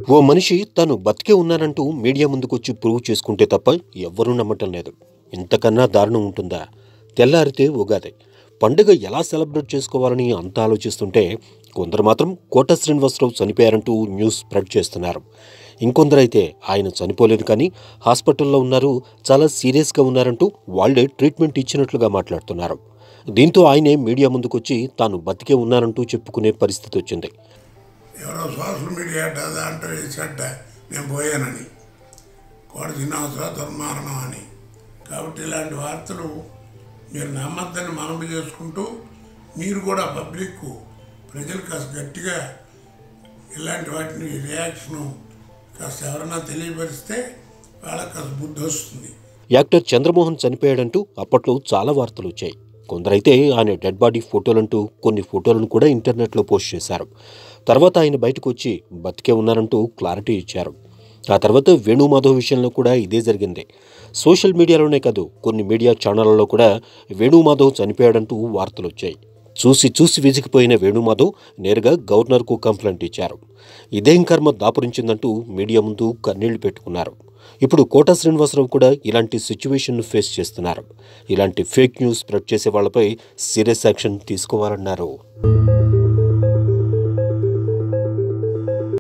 ఓ మనిషి తాను బతికే ఉన్నానంటూ మీడియా ముందుకొచ్చి ప్రూవ్ చేసుకుంటే తప్ప ఎవ్వరూ నమ్మటం లేదు ఇంతకన్నా దారుణం ఉంటుందా తెల్లారితే ఉగాది పండుగ ఎలా సెలబ్రేట్ చేసుకోవాలని అంత ఆలోచిస్తుంటే కొందరు మాత్రం కోట శ్రీనివాసరావు చనిపోయారంటూ న్యూస్ స్ప్రెడ్ చేస్తున్నారు ఇంకొందరైతే ఆయన చనిపోలేదు కానీ హాస్పిటల్లో ఉన్నారు చాలా సీరియస్గా ఉన్నారంటూ వాళ్లే ట్రీట్మెంట్ ఇచ్చినట్లుగా మాట్లాడుతున్నారు దీంతో ఆయనే మీడియా ముందుకొచ్చి తాను బతికే ఉన్నానంటూ చెప్పుకునే పరిస్థితి వచ్చింది ఎవరో సోషల్ మీడియా అడ్డ దాంట్లో వేసట నేను పోయానని కోట శ్రీనివాసరావు దుర్మారణం అని కాబట్టి ఇలాంటి వార్తలు మీరు నమ్మద్దని మనవి చేసుకుంటూ మీరు కూడా పబ్లిక్ ప్రజలు కాస్త గట్టిగా ఇలాంటి వాటిని రియాక్షను కాస్త ఎవరన్నా తెలియపరిస్తే వాళ్ళకి కాస్త బుద్ధి వస్తుంది యాక్టర్ చంద్రమోహన్ చనిపోయాడంటూ అప్పట్లో చాలా వార్తలు వచ్చాయి కొందరైతే ఆయన డెడ్ బాడీ ఫోటోలంటూ కొన్ని ఫోటోలను కూడా ఇంటర్నెట్లో పోస్ట్ చేశారు తర్వాత ఆయన బయటకు వచ్చి బతికే ఉన్నారంటూ క్లారిటీ ఇచ్చారు ఆ తర్వాత వేణుమాధవ్ విషయంలో కూడా ఇదే జరిగింది సోషల్ మీడియాలోనే కాదు కొన్ని మీడియా ఛానళ్లలో కూడా వేణుమాధవ్ చనిపోయాడంటూ వార్తలు వచ్చాయి చూసి చూసి విసిగిపోయిన వేణుమాధవ్ నేరుగా గవర్నర్కు కంప్లైంట్ ఇచ్చారు ఇదేం కర్మ దాపురించిందంటూ మీడియా ముందు కన్నీళ్లు పెట్టుకున్నారు ఇప్పుడు కోట శ్రీనివాసరావు కూడా ఇలాంటి సిచ్యువేషన్ను ఫేస్ చేస్తున్నారు ఇలాంటి ఫేక్ న్యూస్ స్ప్రెడ్ చేసే వాళ్ళపై సీరియస్ యాక్షన్ తీసుకోవాలన్నారు